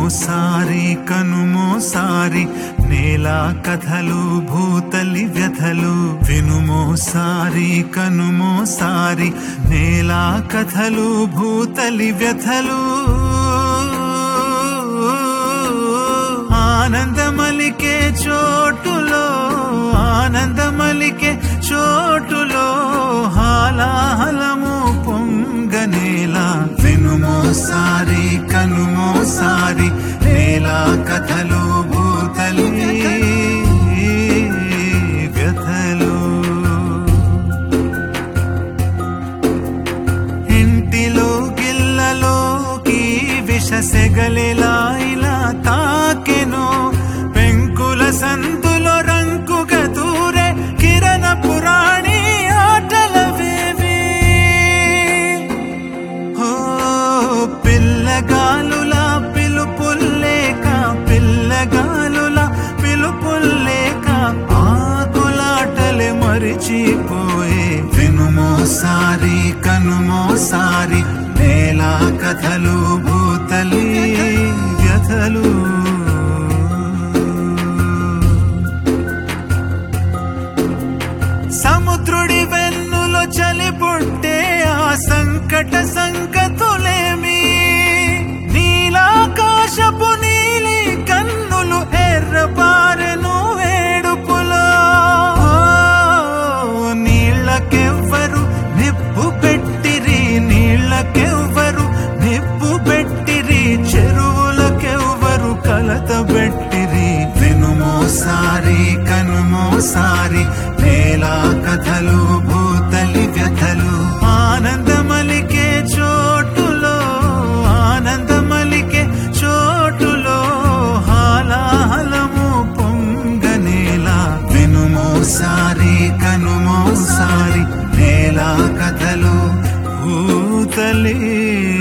వినుమోసారి కనుమోసారి నేల కథలు భూతలి వ్యథలు వినుమోసారి కనుమోసారి నేల కథలు భూతలి వ్యథలు ఆనందమలికే చోటులో ఆనందమలికే చోటులో హాలాహలము పొంగనేలా వినుమోసారి కనుమోసారి నేలా కథలు భూతలి వ్యథలు ఇంటిలో గిల్లలో విష సెగలిలా ఇలా తాకెను పెంకుల సందులో రంకుగా దూరే కిరణ పురాణి ఆటల వేవి ఓ పిల్లగాలుల పిలుపుల్లేక పిల్లగాలుల పిలుపుల్లేక ఆకులాటలే మరిచిపోయే వినుమోసారి కనుమోసారి నేల కథలు భూతలి వ్యథలు సముద్రుడి వెన్నులో చలి పుట్టే ఆ సంకట సంకతులేమి నీలాకాశపు నీలి కన్నులు ఎర్రబారెను వేడుపులో ఓ, నీళ్ళకెవ్వరు నిప్పు పెట్టిరి నీళ్ళకెవ్వరు నిప్పు పెట్టిరి చెరువులకెవ్వరు కలత పెట్టిరి వినుమోసారి కనుమోసారి నేల కథలు భూతలి వ్యథలు ఆనందమలికే చోటులో ఆనందమలికే చోటులో హాలాహలము పొంగనేలా వినుమోసారి కనుమోసారి నేల కథలు భూతలే